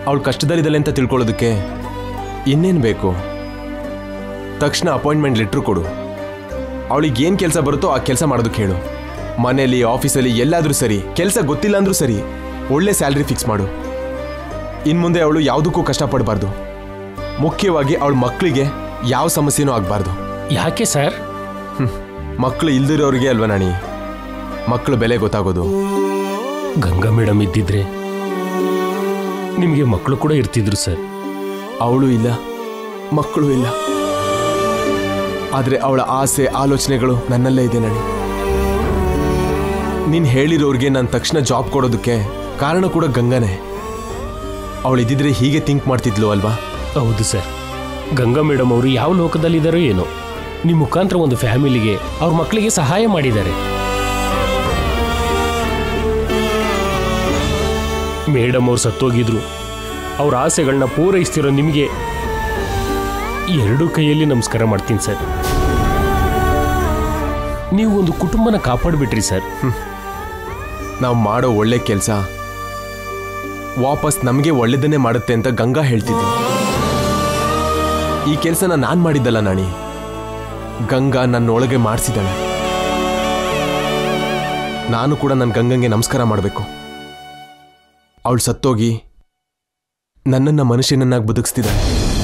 ಅವಳು ಕಷ್ಟದಲ್ಲಿದ್ದಾಳೆ ಅಂತ ತಿಳ್ಕೊಳ್ಳೋದಕ್ಕೆ ಇನ್ನೇನು ಬೇಕು ತಕ್ಷಣ ಅಪಾಯಿಂಟ್ಮೆಂಟ್ ಲೆಟ್ರ್ ಕೊಡು ಅವಳಿಗೆ ಏನು ಕೆಲಸ ಬರುತ್ತೋ ಆ ಕೆಲಸ ಮಾಡೋದಕ್ಕೆ ಹೇಳು ಮನೇಲಿ ಆಫೀಸಲ್ಲಿ ಎಲ್ಲಾದರೂ ಸರಿ ಕೆಲಸ ಗೊತ್ತಿಲ್ಲ ಅಂದ್ರೂ ಸರಿ ಒಳ್ಳೆ ಸ್ಯಾಲ್ರಿ ಫಿಕ್ಸ್ ಮಾಡು ಇನ್ನು ಮುಂದೆ ಅವಳು ಯಾವುದಕ್ಕೂ ಕಷ್ಟಪಡಬಾರ್ದು ಮುಖ್ಯವಾಗಿ ಅವಳ ಮಕ್ಕಳಿಗೆ ಯಾವ ಸಮಸ್ಯೆನೂ ಆಗಬಾರ್ದು ಯಾಕೆ ಸರ್ ಮಕ್ಕಳು ಇಲ್ದಿರೋರಿಗೆ ಅಲ್ವಾ ನಾಣಿ ಮಕ್ಕಳ ಬೆಲೆ ಗೊತ್ತಾಗೋದು ಗಂಗಾ ಮೇಡಮ್ ಇದ್ದಿದ್ರೆ ನಿಮಗೆ ಮಕ್ಕಳು ಕೂಡ ಇರ್ತಿದ್ರು ಸರ್ ಅವಳು ಇಲ್ಲ ಮಕ್ಕಳು ಇಲ್ಲ ಆದರೆ ಅವಳ ಆಸೆ ಆಲೋಚನೆಗಳು ನನ್ನಲ್ಲೇ ಇದೆ ನಣಿ ನೀನು ಹೇಳಿರೋರಿಗೆ ನಾನು ತಕ್ಷಣ ಜಾಬ್ ಕೊಡೋದಕ್ಕೆ ಕಾರಣ ಕೂಡ ಗಂಗಾನೇ ಅವಳು ಇದ್ದಿದ್ರೆ ಹೀಗೆ ಥಿಂಕ್ ಮಾಡ್ತಿದ್ಲು ಅಲ್ವಾ ಹೌದು ಸರ್ ಗಂಗಾ ಮೇಡಮ್ ಅವರು ಯಾವ ಲೋಕದಲ್ಲಿದ್ದಾರೋ ಏನೋ ನಿಮ್ಮ ಮುಖಾಂತರ ಒಂದು ಫ್ಯಾಮಿಲಿಗೆ ಅವ್ರ ಮಕ್ಕಳಿಗೆ ಸಹಾಯ ಮಾಡಿದ್ದಾರೆ ಮೇಡಮ್ ಅವ್ರು ಸತ್ತೋಗಿದ್ರು ಅವ್ರ ಆಸೆಗಳನ್ನ ಪೂರೈಸ್ತಿರೋ ನಿಮಗೆ ಎರಡೂ ಕೈಯಲ್ಲಿ ನಮಸ್ಕಾರ ಮಾಡ್ತೀನಿ ಸರ್ ನೀವು ಒಂದು ಕುಟುಂಬನ ಕಾಪಾಡಿಬಿಟ್ರಿ ಸರ್ ನಾವು ಮಾಡೋ ಒಳ್ಳೆ ಕೆಲಸ ವಾಪಸ್ ನಮಗೆ ಒಳ್ಳೆದನ್ನೇ ಮಾಡುತ್ತೆ ಅಂತ ಗಂಗಾ ಹೇಳ್ತಿದ್ಲು ಈ ಕೆಲಸನ ನಾನು ಮಾಡಿದ್ದಲ್ಲ ನಾಣಿ ಗಂಗಾ ನನ್ನೊಳಗೆ ಮಾಡಿಸಿದ್ದಾಳೆ ನಾನು ಕೂಡ ನನ್ನ ಗಂಗಂಗೆ ನಮಸ್ಕಾರ ಮಾಡಬೇಕು ಅವಳು ಸತ್ತೋಗಿ ನನ್ನನ್ನು ಮನುಷ್ಯನನ್ನಾಗಿ ಬದುಕಿಸ್ತಿದ್ದಾಳೆ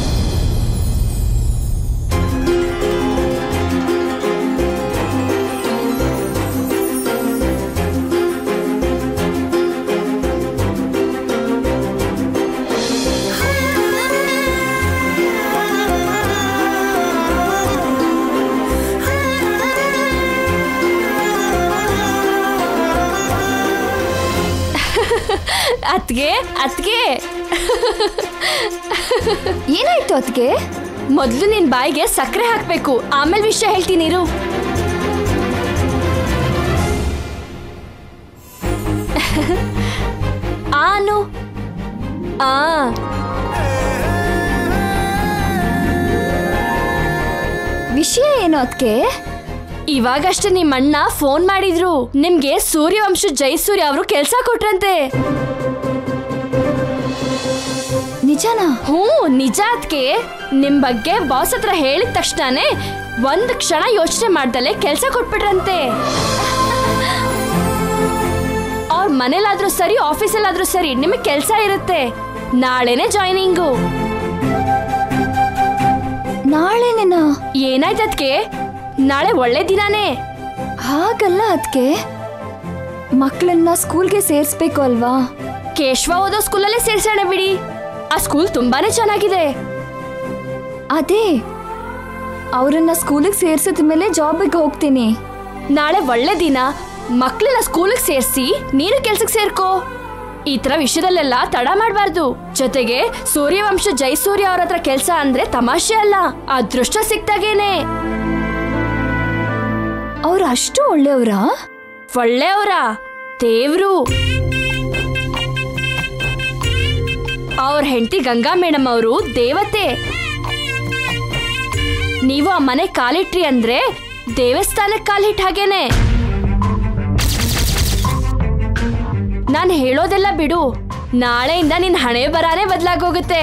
ಅತ್ಗೆ ಅತ್ಗೆ ಏನಾಯ್ತು ಅದಕ್ಕೆ ಮೊದ್ಲು ನಿನ್ ಬಾಯಿಗೆ ಸಕ್ಕರೆ ಹಾಕ್ಬೇಕು ಆಮೇಲೆ ವಿಷಯ ಹೇಳ್ತೀನಿ ಇರು ಆನು ಆ ವಿಷಯ ಏನು ಅದಕ್ಕೆ ಇವಾಗಷ್ಟೇ ನಿಮ್ಮ ಅಣ್ಣ ಫೋನ್ ಮಾಡಿದ್ರು ನಿಮ್ಗೆ ಸೂರ್ಯವಂಶ ಜೈಸೂರ್ಯ ಅವರು ಕೆಲ್ಸ ಕೊಟ್ರಂತೆ ನಿಜನಾ ಹ್ಞೂ ನಿಜ ಅದ್ಕೆ ನಿಮ್ ಬಗ್ಗೆ ಬಾಸ್ ಹತ್ರ ಹೇಳಿದ ತಕ್ಷಣನೇ ಒಂದ್ ಕ್ಷಣ ಯೋಚನೆ ಮಾಡ್ದಲೆ ಕೆಲ್ಸ ಕೊಟ್ಬಿಟ್ರಂತೆ ಅವ್ರ ಮನೇಲಾದ್ರೂ ಸರಿ ಆಫೀಸಲ್ಲಾದ್ರೂ ಸರಿ ನಿಮಗೆ ಕೆಲ್ಸ ಇರುತ್ತೆ ನಾಳೆನೆ ಜಾಯ್ನಿಂಗು ನಾಳೆನೇನಾ ಏನಾಯ್ತದ್ಕೆ ನಾಳೆ ಒಳ್ಳೆ ದಿನಾನೇ ಹಾಗಲ್ಲ ಅದಕ್ಕೆ ಮಕ್ಕಳನ್ನ ಸ್ಕೂಲ್ಗೆ ಸೇರಿಸ್ಬೇಕು ಅಲ್ವಾ ಕೇಶವ ಓದೋ ಸ್ಕೂಲಲ್ಲೇ ಸೇರ್ಸೋಣ ಬಿಡಿ ಆ ಸ್ಕೂಲ್ ತುಂಬಾನೇ ಚೆನ್ನಾಗಿದೆ ಅದೇ ಅವರನ್ನ ಸ್ಕೂಲಿಗೆ ಸೇರ್ಸಿದ ಮೇಲೆ ಜಾಬಿಗೆ ಹೋಗ್ತೀನಿ ನಾಳೆ ಒಳ್ಳೆ ದಿನ ಮಕ್ಳನ್ನ ಸ್ಕೂಲಿಗೆ ಸೇರಿಸಿ ನೀನು ಕೆಲ್ಸಕ್ಕೆ ಸೇರ್ಕೋ ಈ ತರ ವಿಷಯದಲ್ಲೆಲ್ಲ ತಡ ಮಾಡಬಾರ್ದು ಜೊತೆಗೆ ಸೂರ್ಯವಂಶ ಜೈಸೂರ್ಯ ಅವ್ರ ಹತ್ರ ಕೆಲಸ ಅಂದ್ರೆ ತಮಾಷೆ ಅಲ್ಲ ಅದೃಷ್ಟ ಸಿಕ್ತಾಗೇನೆ ಅವ್ರು ಅಷ್ಟು ಒಳ್ಳೆಯವರಾ ಒಳ್ಳೆಯವರ ದೇವ್ರು ಅವ್ರ ಹೆಂಡತಿ ಗಂಗಾ ಮೇಡಮ್ ಅವರು ದೇವತೆ ನೀವು ಆ ಮನೆ ಕಾಲಿಟ್ರಿ ಅಂದ್ರೆ ದೇವಸ್ಥಾನಕ್ಕೆ ಕಾಲಿಟ್ಟ ಹಾಗೇನೆ ನಾನು ಹೇಳೋದೆಲ್ಲ ಬಿಡು ನಾಳೆಯಿಂದ ನಿನ್ ಹಣೆ ಬರಾನೇ ಬದಲಾಗೋಗುತ್ತೆ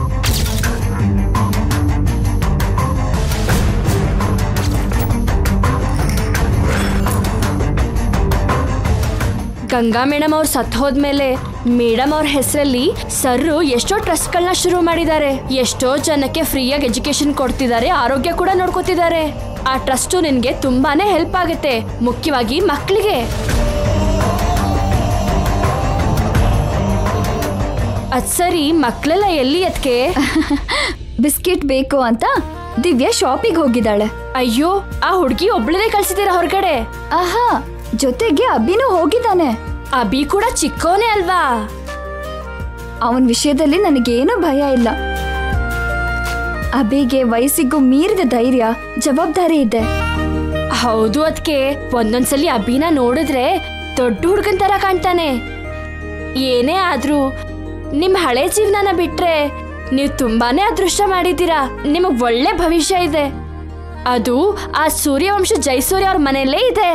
ಗಂಗಾ ಮೇಡಮ್ ಅವ್ರು ಸತ್ ಹೋದ್ಮೇಲೆ ಮೇಡಮ್ ಅವ್ರ ಹೆಸರಲ್ಲಿ ಸರ್ರು ಎಷ್ಟೋ ಟ್ರಸ್ಟ್ಗಳನ್ನ ಶುರು ಮಾಡಿದ್ದಾರೆ ಎಷ್ಟೋ ಜನಕ್ಕೆ ಫ್ರೀಯಾಗಿ ಎಜುಕೇಶನ್ ಕೊಡ್ತಿದ್ದಾರೆ ಆರೋಗ್ಯ ಕೂಡ ನೋಡ್ಕೋತಿದ್ದಾರೆ ಆ ಟ್ರಸ್ಟು ನಿನ್ಗೆ ತುಂಬಾನೇ ಹೆಲ್ಪ್ ಆಗುತ್ತೆ ಮುಖ್ಯವಾಗಿ ಮಕ್ಕಳಿಗೆ ಅದ್ ಸರಿ ಮಕ್ಕಳೆಲ್ಲ ಎಲ್ಲಿ ಅದಕ್ಕೆ ಬಿಸ್ಕೆಟ್ ಬೇಕು ಅಂತ ದಿವ್ಯಾ ಶಾಪಿಗೆ ಹೋಗಿದ್ದಾಳೆ ಅಯ್ಯೋ ಆ ಹುಡುಗಿ ಒಬ್ಳದೇ ಕಳ್ಸಿದ್ದೀರಾ ಹೊರಗಡೆ ಆಹಾ ಜೊತೆಗೆ ಅಭಿನೂ ಹೋಗಿದ್ದಾನೆ ಅಭಿ ಕೂಡ ಚಿಕ್ಕೋನೆ ಅಲ್ವಾ ಅವನ ವಿಷಯದಲ್ಲಿ ನನಗೇನು ಭಯ ಇಲ್ಲ ಅಭಿಗೆ ವಯಸ್ಸಿಗೂ ಮೀರಿದ ಧೈರ್ಯ ಜವಾಬ್ದಾರಿ ಇದೆ ಹೌದು ಅದಕ್ಕೆ ಒಂದೊಂದ್ಸಲಿ ಅಭಿನ ನೋಡಿದ್ರೆ ದೊಡ್ಡ ಹುಡುಗನ್ ತರ ಕಾಣ್ತಾನೆ ಏನೇ ಆದ್ರೂ ನಿಮ್ ಹಳೆ ಜೀವನನ ಬಿಟ್ರೆ ನೀವು ತುಂಬಾನೇ ಅದೃಷ್ಟ ಮಾಡಿದ್ದೀರಾ ನಿಮಗ್ ಒಳ್ಳೆ ಭವಿಷ್ಯ ಇದೆ ಅದು ಆ ಸೂರ್ಯವಂಶ ಜೈಸೂರ್ಯ ಅವ್ರ ಮನೆಯಲ್ಲೇ ಇದೆ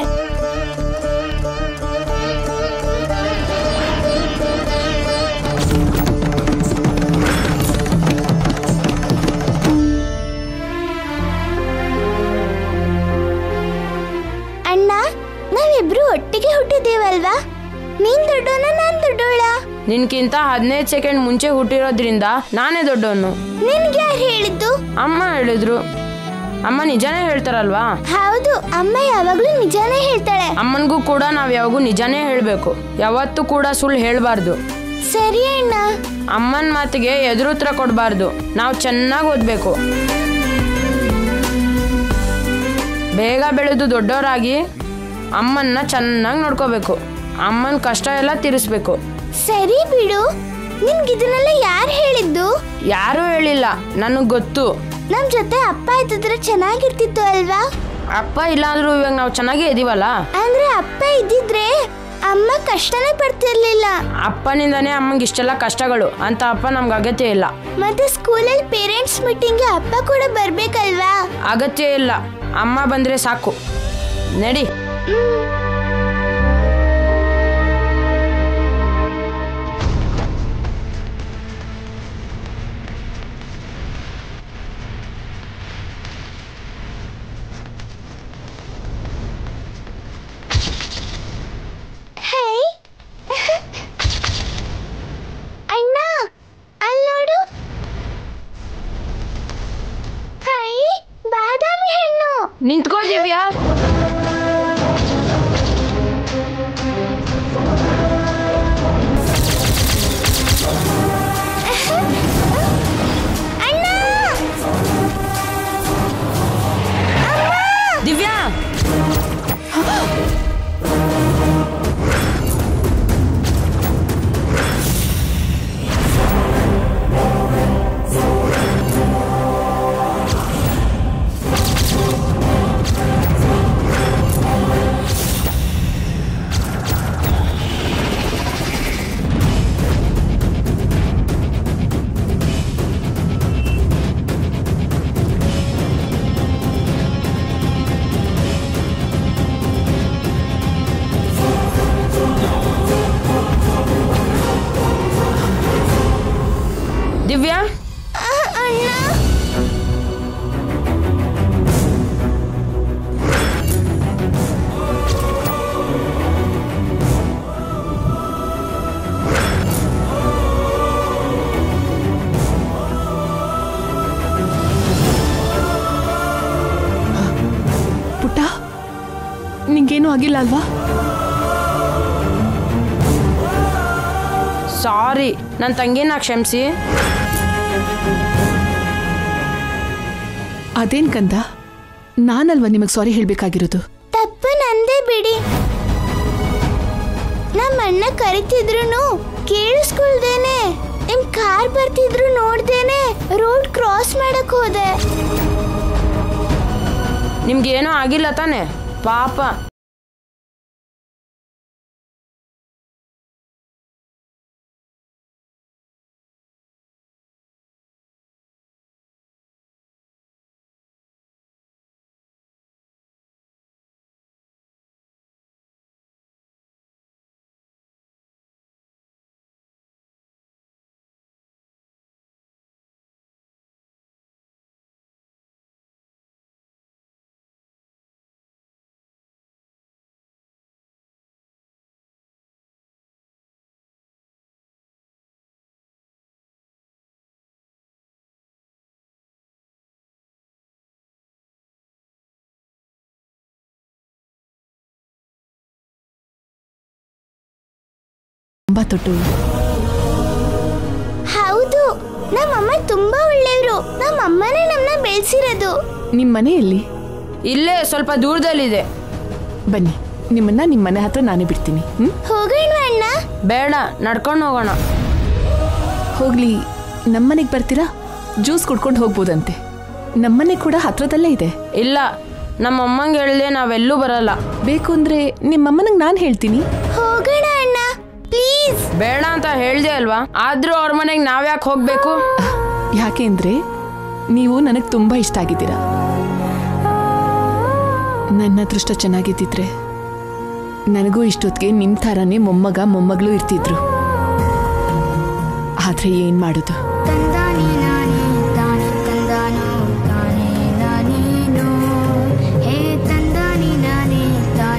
ಅಣ್ಣ ನಾವಿಬ್ರು ಒಟ್ಟಿಗೆ ಹುಟ್ಟಿದ್ದೀವಲ್ವಾ ನೀನ್ ದೊಡ್ಡವನ ನಾನ್ ದೊಡ್ಡವಳ ನಿನ್ಕಿಂತ ಹದಿನೈದು ಸೆಕೆಂಡ್ ಮುಂಚೆ ಹುಟ್ಟಿರೋದ್ರಿಂದ ನಾನೇ ದೊಡ್ಡವನು ನಿನ್ಗೆ ಯಾರು ಹೇಳಿದ್ದು ಅಮ್ಮ ಹೇಳಿದ್ರು ಅಮ್ಮ ನಿಜಾನೇ ಹೇಳ್ತಾರಲ್ವಾ ಹೌದು ಅಮ್ಮ ಯಾವಾಗ್ಲೂ ನಿಜಾನೇ ಹೇಳ್ತಾಳೆ ಅಮ್ಮನಿಗೂ ಕೂಡ ನಾವು ಯಾವಾಗೂ ನಿಜಾನೇ ಹೇಳಬೇಕು ಯಾವತ್ತೂ ಕೂಡ ಸುಳ್ಳು ಹೇಳಬಾರ್ದು ಸರಿ ಅಣ್ಣ ಅಮ್ಮನ ಮಾತಿಗೆ ಎದುರುತ್ತರ ಕೊಡಬಾರ್ದು ನಾವು ಚೆನ್ನಾಗಿ ಓದಬೇಕು ಬೇಗ ಬೆಳೆದು ದೊಡ್ಡವರಾಗಿ ಅಮ್ಮನ್ನ ಚೆನ್ನಾಗಿ ನೋಡ್ಕೋಬೇಕು ಅಮ್ಮನ ಕಷ್ಟ ಎಲ್ಲ ತೀರಿಸ್ಬೇಕು ಸರಿ ಬಿಡು ನಿನ್ಗೆ ಇದನ್ನೆಲ್ಲ ಯಾರು ಹೇಳಿದ್ದು ಯಾರೂ ಹೇಳಿಲ್ಲ ನನಗೆ ಗೊತ್ತು ನಮ್ ಜೊತೆ ಅಪ್ಪ ಇದ್ದಿದ್ರೆ ಚೆನ್ನಾಗಿರ್ತಿತ್ತು ಅಲ್ವಾ ಅಪ್ಪ ಇಲ್ಲಾಂದ್ರೂ ಇವಾಗ ನಾವು ಚೆನ್ನಾಗೇ ಇದೀವಲ್ಲ ಅಂದ್ರೆ ಅಪ್ಪ ಇದ್ದಿದ್ರೆ ಅಮ್ಮ ಕಷ್ಟನೇ ಪಡ್ತಿರ್ಲಿಲ್ಲ ಅಪ್ಪನಿಂದನೇ ಅಮ್ಮಂಗೆ ಇಷ್ಟೆಲ್ಲ ಕಷ್ಟಗಳು ಅಂತ ಅಪ್ಪ ನಮ್ಗೆ ಅಗತ್ಯ ಇಲ್ಲ ಮತ್ತೆ ಸ್ಕೂಲಲ್ಲಿ ಪೇರೆಂಟ್ಸ್ ಮೀಟಿಂಗ್ಗೆ ಅಪ್ಪ ಕೂಡ ಬರ್ಬೇಕಲ್ವಾ ಅಗತ್ಯ ಇಲ್ಲ ಅಮ್ಮ ಬಂದರೆ ಸಾಕು ನಡಿ ಹೇ ಅಣ್ಣ ಅಲ್ಲಿ ನೋಡು ಹೈ ಬಾದಾಮಿ ಹಣ್ಣು ನಿಂತ್ಕೋ ದಿವ್ಯಾ ಅಣ್ಣ ದಿವ್ಯಾ ದಿವ್ಯಾ ಅಣ್ಣ ಪುಟ್ಟ ನಿಂಗೇನು ಆಗಿಲ್ಲ ಅಲ್ವಾ ಸಾರಿ ನನ್ನ ತಂಗಿನ ಕ್ಷಮಿಸಿ ಅದೇನ್ ಕಂದ ನಾನಲ್ವಾ ನಿಮಗೆ ಸಾರಿ ಹೇಳ್ಬೇಕಾಗಿರೋದು ತಪ್ಪು ನಂದೇ ಬಿಡಿ ನಮ್ಮ ಅಣ್ಣ ಕರಿತಿದ್ರು ಕೇಳಿಸ್ಕೊಳ್ದೇನೆ ನಿಮ್ ಕಾರ್ ಬರ್ತಿದ್ರು ನೋಡ್ದೇನೆ ರೋಡ್ ಕ್ರಾಸ್ ಮಾಡಕ್ ಹೋದೆ ನಿಮ್ಗೇನೂ ಆಗಿಲ್ಲ ತಾನೆ ಪಾಪ ತುಂಬಾ ತೊಟ್ಟು ಹೌದು ನಮ್ಮಮ್ಮ ತುಂಬಾ ಒಳ್ಳೆಯವರು ನಮ್ಮಮ್ಮನೇ ನಮ್ಮನ್ನ ಬೆಳೆಸಿರೋದು ನಿಮ್ಮ ಮನೆಯಲ್ಲಿ ಇಲ್ಲೇ ಸ್ವಲ್ಪ ದೂರದಲ್ಲಿದೆ ಬನ್ನಿ ನಿಮ್ಮನ್ನ ನಿಮ್ಮ ಮನೆ ಹತ್ರ ನಾನೇ ಬಿಡ್ತೀನಿ ಹ್ಮ್ ಹೋಗೋಣ ಅಣ್ಣ ಬೇಡ ನಡ್ಕೊಂಡು ಹೋಗೋಣ ಹೋಗ್ಲಿ ನಮ್ಮನೆಗೆ ಬರ್ತೀರಾ ಜ್ಯೂಸ್ ಕುಡ್ಕೊಂಡು ಹೋಗ್ಬೋದಂತೆ ನಮ್ಮನೆ ಕೂಡ ಹತ್ರದಲ್ಲೇ ಇದೆ ಇಲ್ಲ ನಮ್ಮ ಅಮ್ಮಂಗೆ ಹೇಳ್ದೆ ನಾವೆಲ್ಲೂ ಬರಲ್ಲ ಬೇಕು ಅಂದ್ರೆ ನಿಮ್ಮಮ್ಮನಿಗೆ ನಾನು ಹೇಳ್ತೀನಿ ಹೋಗೋಣ ಅಣ್ಣ ಪ್ಲೀಸ್ ಬೇಡ ಅಂತ ಹೇಳ್ದೆ ಅಲ್ವಾ ಆದ್ರೂ ಅವ್ರ ಮನೆಗೆ ನಾವ್ಯಾಕೆ ಹೋಗ್ಬೇಕು ಯಾಕೆ ಅಂದ್ರೆ ನೀವು ನನಗೆ ತುಂಬಾ ಇಷ್ಟ ಆಗಿದ್ದೀರಾ ನನ್ನ ಅದೃಷ್ಟ ಚೆನ್ನಾಗಿದ್ದಿದ್ರೆ ನನಗೂ ಇಷ್ಟೊತ್ತಿಗೆ ನಿಮ್ಮ ಥರನೇ ಮೊಮ್ಮಗ ಮೊಮ್ಮಗಳು ಇರ್ತಿದ್ರು ಆದ್ರೆ ಏನ್ ಮಾಡೋದು ತಂದಾನಿ ನಾನಿ ತಾನಿ ತಂದಾನೋ ತಾನೇ ನಾನೇನೋ ಹೇ ತಂದಾನಿ ನಾನೇ ತಾನೇ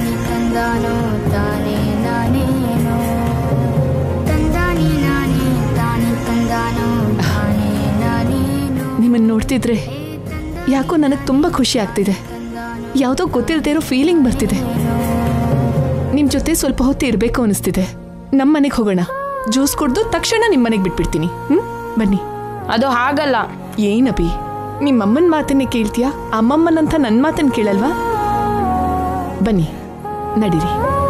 ನೋಡ್ತಿದ್ರೆ ಯಾಕೋ ನನಗೆ ತುಂಬ ಖುಷಿ ಆಗ್ತಿದೆ ಯಾವುದೋ ಗೊತ್ತಿಲ್ಲದೆ ಇರೋ ಫೀಲಿಂಗ್ ಬರ್ತಿದೆ ನಿಮ್ಮ ಜೊತೆ ಸ್ವಲ್ಪ ಹೊತ್ತು ಇರಬೇಕು ಅನಿಸ್ತಿದೆ ನಮ್ಮ ಮನೆಗೆ ಹೋಗೋಣ ಜ್ಯೂಸ್ ಕುಡ್ದು ತಕ್ಷಣ ನಿಮ್ಮ ಮನೆಗೆ ಬಿಟ್ಬಿಡ್ತೀನಿ ಹ್ಞೂ ಬನ್ನಿ ಅದು ಹಾಗಲ್ಲ ಏನಬಿ ನಿಮ್ಮಮ್ಮನ ಮಾತನ್ನೇ ಕೇಳ್ತೀಯಾ ಅಮ್ಮಮ್ಮನಂತ ನನ್ನ ಮಾತನ್ನು ಕೇಳಲ್ವಾ ಬನ್ನಿ ನಡೀರಿ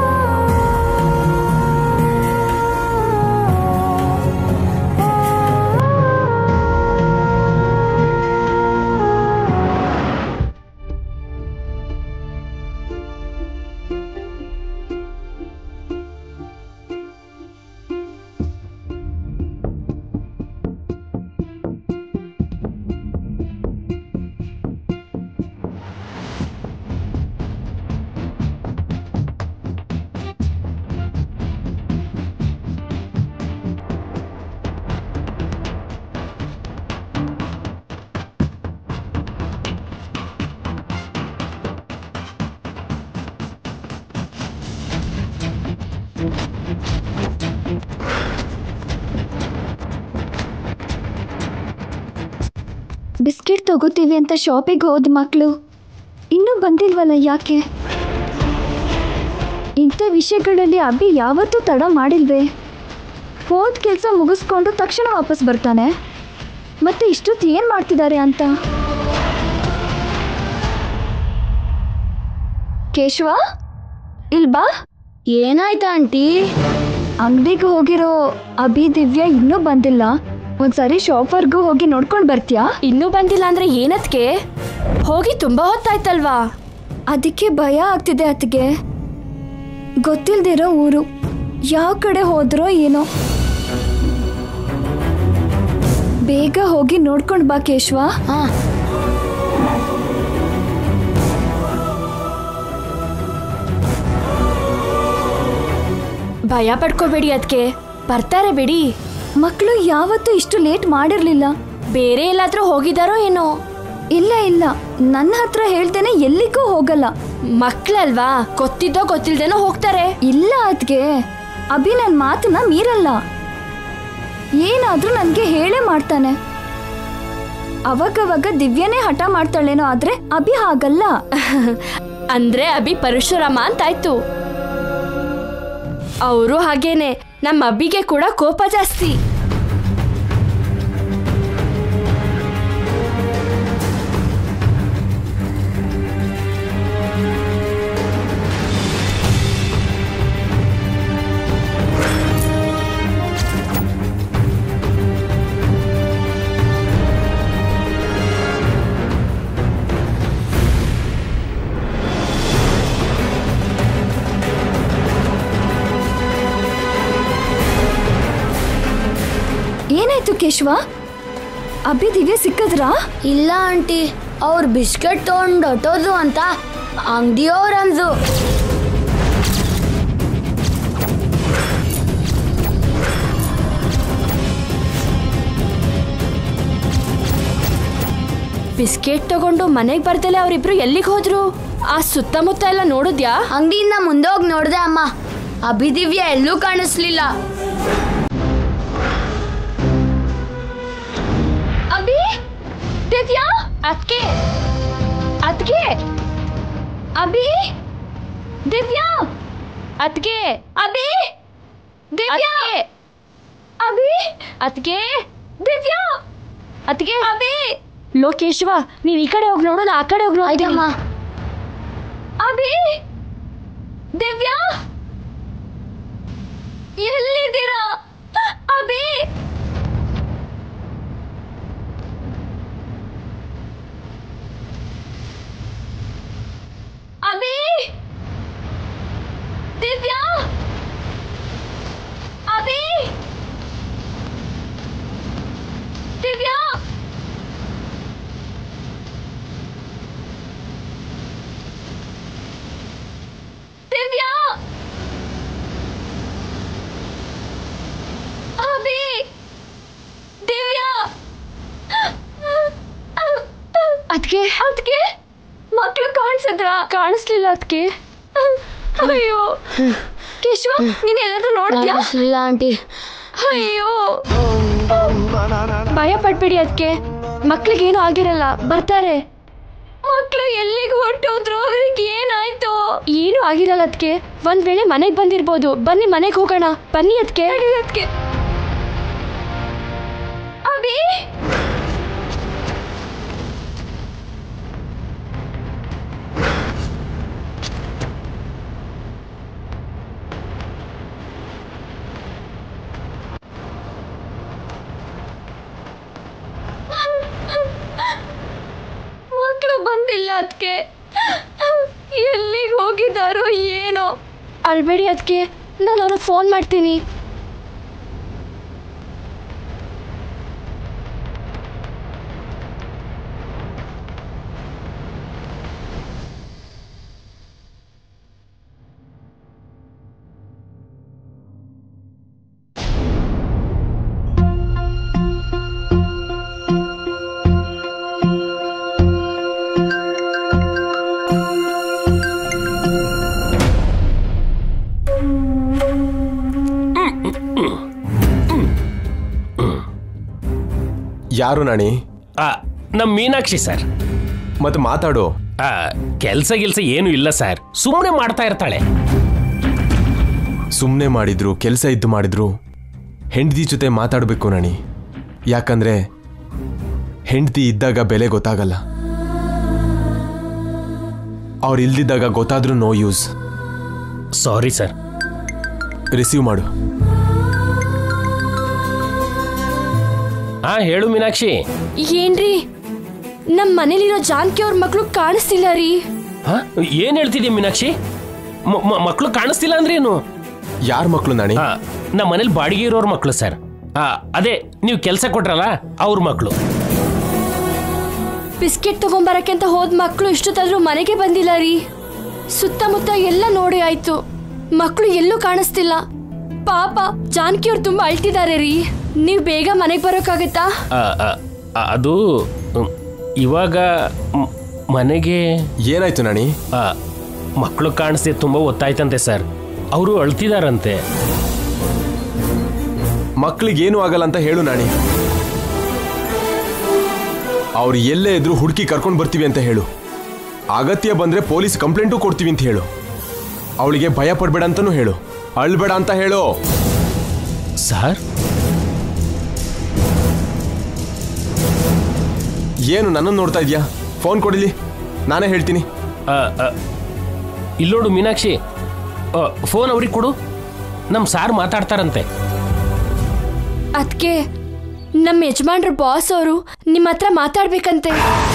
ಬಿಸ್ಕೆಟ್ ತಗೋತೀವಿ ಅಂತ ಶಾಪಿಗೆ ಹೋದ ಮಕ್ಕಳು ಇನ್ನೂ ಬಂದಿಲ್ವಲ್ಲ ಯಾಕೆ ಇಂಥ ವಿಷಯಗಳಲ್ಲಿ ಅಭಿ ಯಾವತ್ತೂ ತಡ ಮಾಡಿಲ್ವೇ ಹೋದ ಕೆಲಸ ಮುಗಿಸ್ಕೊಂಡು ತಕ್ಷಣ ವಾಪಸ್ ಬರ್ತಾನೆ ಮತ್ತೆ ಇಷ್ಟೊತ್ತು ಏನು ಮಾಡ್ತಿದ್ದಾರೆ ಅಂತ ಕೇಶವ ಇಲ್ ಬಾ ಏನಾಯ್ತಾ ಆಂಟಿ ಅಂಗಡಿಗೆ ಹೋಗಿರೋ ಅಭಿ ದಿವ್ಯ ಇನ್ನೂ ಬಂದಿಲ್ಲ ಒಂದ್ಸರಿ ಶಾಪರ್ಗೂ ಹೋಗಿ ನೋಡ್ಕೊಂಡು ಬರ್ತೀಯಾ ಇನ್ನೂ ಬಂದಿಲ್ಲ ಅಂದ್ರೆ ಏನತ್ಗೆ ಹೋಗಿ ತುಂಬಾ ಹೊತ್ತಾಯ್ತಲ್ವಾ ಅದಕ್ಕೆ ಭಯ ಆಗ್ತಿದೆ ಅತ್ತಿಗೆ ಗೊತ್ತಿಲ್ದಿರೋ ಊರು ಯಾವ ಕಡೆ ಹೋದ್ರೋ ಏನೋ ಬೇಗ ಹೋಗಿ ನೋಡ್ಕೊಂಡು ಬಾ ಕೇಶವ ಹಾ ಭಯ ಪಡ್ಕೋಬೇಡಿ ಅದಕ್ಕೆ ಬರ್ತಾರೆ ಬಿಡಿ ಮಕ್ಕಳು ಯಾವತ್ತೂ ಇಷ್ಟು ಲೇಟ್ ಮಾಡಿರ್ಲಿಲ್ಲ ಬೇರೆ ಎಲ್ಲಾದ್ರೂ ಹೋಗಿದಾರೋ ಏನೋ ಇಲ್ಲ ಇಲ್ಲ ನನ್ನ ಹತ್ರ ಹೇಳ್ತೇನೆ ಎಲ್ಲಿಗೂ ಹೋಗಲ್ಲ ಮಕ್ಳಲ್ವಾ ಗೊತ್ತಿದ್ದೋ ಗೊತ್ತಿಲ್ದೇನೋ ಹೋಗ್ತಾರೆ ಇಲ್ಲ ಅದ್ಗೆ ಅಭಿ ನನ್ನ ಮಾತನ್ನ ಮೀರಲ್ಲ ಏನಾದ್ರೂ ನನಗೆ ಹೇಳೇ ಮಾಡ್ತಾನೆ ಅವಾಗವಾಗ ದಿವ್ಯನೇ ಹಠ ಮಾಡ್ತಾಳೇನೋ ಆದ್ರೆ ಅಭಿ ಹಾಗಲ್ಲ ಅಂದ್ರೆ ಅಭಿ ಪರಶುರಾಮ ಅಂತಾಯ್ತು ಅವರು ಹಾಗೇನೆ ನಮ್ಮ ಅಬ್ಬಿಗೆ ಕೂಡ ಕೋಪ ಜಾಸ್ತಿ ಏನಾಯ್ತು ಕೇಶವ ಅಭಿ ದಿವ್ಯ ಸಿಕ್ಕದ್ರಾ ಇಲ್ಲ ಆಂಟಿ ಅವ್ರು ಬಿಸ್ಕೆಟ್ ತಗೊಂಡು ಹೊಟ್ಟೋದು ಅಂತ ಅಂಗಡಿಯವ್ರು ಅಂದ್ರು ಬಿಸ್ಕೆಟ್ ತಗೊಂಡು ಮನೆಗೆ ಬರ್ದಲೆ ಅವರಿಬ್ರು ಎಲ್ಲಿಗೆ ಹೋದ್ರು ಆ ಸುತ್ತಮುತ್ತ ಎಲ್ಲ ನೋಡಿದ್ಯಾ ಅಂಗಡಿಯಿಂದ ಮುಂದೆ ಹೋಗಿ ನೋಡ್ದೆ ಅಮ್ಮ ಅಭಿದಿವ್ಯ ಎಲ್ಲೂ ಕಾಣಿಸ್ಲಿಲ್ಲ ಅಭಿ ದಿವ್ಯಾ ಅದಕ್ಕೆ ಅದ್ಗೆ ಅಭಿ ದಿವ್ಯಾ ಅದಕ್ಕೆ ಅಭಿ ದಿವ್ಯಾ ಅಭಿ ಅದಕ್ಕೆ ದಿವ್ಯಾ ಅದಕ್ಕೆ ಅಭಿ ಲೋಕೇಶ್ವ ನೀವ್ ಈ ಕಡೆ ಹೋಗಿ ನೋಡೋಣ ಆ ಕಡೆ ಹೋಗಿ ಆಯ್ತಮ್ಮ ಅಭಿ ದಿವ್ಯಾ ಎಲ್ಲಿದ್ದೀರಾ ಅಭಿ ಅಭಿ ದಿವ್ಯಾ ಅಭಿ ದಿವ್ಯಾ ದಿವ್ಯಾ ಅಭಿ ದಿವ್ಯಾ ಅದಕ್ಕೆ ಅದ್ಕೆ ಮಕ್ಳು ಕಾಣಿಸಿದ್ರ ಕಾಣಿಸ್ಲಿಲ್ಲ ಅದಕ್ಕೆ ಅಯ್ಯೋ ಕೇಶವ ನೀನ್ ಎಲ್ಲಾದ್ರೂ ನೋಡ್ತೀಯಾ ಕಾಣಿಸ್ಲಿಲ್ಲ ಆಂಟಿ ಅಯ್ಯೋ ಭಯ ಪಡ್ಬೇಡಿ ಅದಕ್ಕೆ ಮಕ್ಳಿಗೇನು ಆಗಿರಲ್ಲ ಬರ್ತಾರೆ ಮಕ್ಳು ಎಲ್ಲಿಗೆ ಹೊರಟೋದ್ರು ಅವ್ರಿಗೆ ಏನಾಯ್ತು ಏನು ಆಗಿರಲ್ಲ ಅದಕ್ಕೆ ಒಂದ್ ವೇಳೆ ಮನೆಗೆ ಬಂದಿರ್ಬೋದು ಬನ್ನಿ ಮನೆಗೆ ಹೋಗೋಣ ಬನ್ನಿ ಅದಕ್ಕೆ ಅದಕ್ಕೆ ಅಭಿ ಮಕ್ಕಳು ಬಂದಿಲ್ಲ ಅದಕ್ಕೆ ಎಲ್ಲಿಗೆ ಹೋಗಿದ್ದಾರೋ ಏನೋ ಅಳ್ಬೇಡಿ ಅದಕ್ಕೆ ನಾನು ಅವ್ರಿಗೆ ಫೋನ್ ಮಾಡ್ತೀನಿ ಯಾರು ನಾಣಿ ಆ, ನಮ್ಮ ಮೀನಾಕ್ಷಿ ಸರ್ ಮತ್ತೆ ಮಾತಾಡು ಆ, ಕೆಲ್ಸ ಗಿಲ್ಸ ಏನು ಇಲ್ಲ ಸರ್ ಸುಮ್ಮನೆ ಮಾಡ್ತಾ ಇರ್ತಾಳೆ ಸುಮ್ಮನೆ ಮಾಡಿದ್ರು ಕೆಲಸ ಇದ್ದು ಮಾಡಿದ್ರು ಹೆಂಡತಿ ಜೊತೆ ಮಾತಾಡಬೇಕು ನಾಣಿ ಯಾಕಂದ್ರೆ ಹೆಂಡತಿ ಇದ್ದಾಗ ಬೆಲೆ ಗೊತ್ತಾಗಲ್ಲ ಅವ್ರು ಇಲ್ದಿದ್ದಾಗ ಗೊತ್ತಾದ್ರೂ no use sorry sir receive ಮಾಡು ಹಾ ಹೇಳು ಮೀನಾಕ್ಷಿ ಏನ್ರಿ ನಮ್ಮ ಮನೇಲಿರೋ ಜಾನಕಿ ಅವ್ರ ಮಕ್ಳು ಕಾಣಿಸ್ತಿಲ್ಲ ರೀ ಹಾ ಏನ್ ಹೇಳ್ತಿದ್ಯಾ ಮೀನಾಕ್ಷಿ ಮ- ಮ- ಮಕ್ಳು ಕಾಣಿಸ್ತಿಲ್ಲ ಅಂದ್ರೆ ಏನು ಯಾರ ಮಕ್ಕಳು ನಾಣಿ ಹಾ ನಮ್ಮ ಮನೇಲಿ ಬಾಡಿಗೆ ಇರೋರ್ ಮಕ್ಳು ಸರ್ ಹಾ ಅದೇ ನೀವು ಕೆಲಸ ಕೊಟ್ರಲ್ಲ ಅವ್ರ ಮಕ್ಳು ಬಿಸ್ಕೆಟ್ ತಗೊಂಬರಕ್ಕೆ ಅಂತ ಹೋದ್ ಮಕ್ಳು ಇಷ್ಟೊತ್ತಾದ್ರೂ ಮನೆಗೆ ಬಂದಿಲ್ಲ ರೀ ಸುತ್ತಮುತ್ತ ಎಲ್ಲ ನೋಡಿ ಆಯ್ತು ಮಕ್ಳು ಎಲ್ಲೂ ಕಾಣಿಸ್ತಿಲ್ಲ ಪಾಪ ಜಾನಕಿ ಅವ್ರು ತುಂಬಾ ಅಳ್ತಿದ್ದಾರೆ ರೀ ನೀವು ಬೇಗ ಮನೆಗೆ ಬರೋಕ್ಕಾಗತ್ತಾ ಆ, ಆ, ಆ, ಅದು ಮ್, ಇವಾಗ ಮ್, ಮನೆಗೆ ಏನಾಯ್ತು ನಾಣಿ ಆ, ಮಕ್ಳು ಕಾಣಿಸ್ದೆ ತುಂಬಾ ಒತ್ತಾಯ್ತಂತೆ ಸರ್ ಅವರು ಅಳ್ತಿದಾರಂತೆ ಮಕ್ಳಿಗೇನು ಆಗಲ್ಲ ಅಂತ ಹೇಳು ನಾಣಿ ಅವ್ರು ಎಲ್ಲೇ ಇದ್ರು ಹುಡುಕಿ ಕರ್ಕೊಂಡು ಬರ್ತೀವಿ ಅಂತ ಹೇಳು ಅಗತ್ಯ ಬಂದ್ರೆ ಪೊಲೀಸ್ ಕಂಪ್ಲೇಂಟು ಕೊಡ್ತೀವಿ ಅಂತ ಹೇಳು ಅವಳಿಗೆ ಭಯ ಪಡ್ಬೇಡ ಅಂತನೂ ಹೇಳು ಅಳ್ಬೇಡ ಅಂತ ಹೇಳು ಸರ್ ಏನು ನನ್ನನ್ನು ನೋಡ್ತಾ ಇದೀಯಾ ಫೋನ್ ಕೊಡಿಲಿ ನಾನೇ ಹೇಳ್ತೀನಿ ಆ, ಆ, ಇಲ್ಲೋಡು ಮೀನಾಕ್ಷಿ ಫೋನ್ ಅವ್ರಿಗೆ ಕೊಡು ನಮ್ಮ ಸಾರ್ ಮಾತಾಡ್ತಾರಂತೆ ಅದಕ್ಕೆ ನಮ್ಮ ಯಜಮಾನ್ರ ಬಾಸ್ ಅವರು ನಿಮ್ಮ ಹತ್ರ ಮಾತಾಡ್ಬೇಕಂತೆ